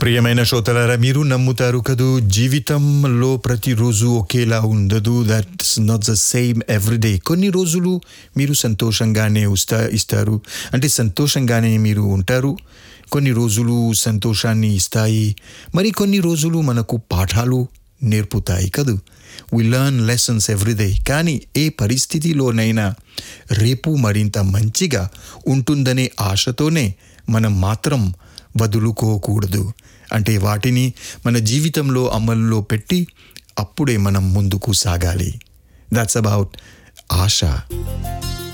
ప్రియమైన శ్రోతలారా మీరు నమ్ముతారు కదూ జీవితంలో ప్రతిరోజు ఒకేలా ఉండదు that's not the same everyday కొన్ని రోజులు మీరు సంతోషంగానే ఉస్తా ఇస్తారు అంటే సంతోషంగానే మీరు ఉంటారు కొన్ని రోజులు సంతోషాన్ని ఇస్తాయి మరి కొన్ని రోజులు మనకు పాఠాలు నేర్పుతాయి కదూ వి లర్న్ లెసన్స్ ఎవ్రీడే కానీ ఏ పరిస్థితిలోనైనా రేపు మరింత మంచిగా ఉంటుందనే ఆశతోనే మనం మాత్రం వదులుకోకూడదు అంటే వాటిని మన జీవితంలో అమల్లో పెట్టి అప్పుడే మనం ముందుకు సాగాలి దట్స్ అబౌట్ ఆశ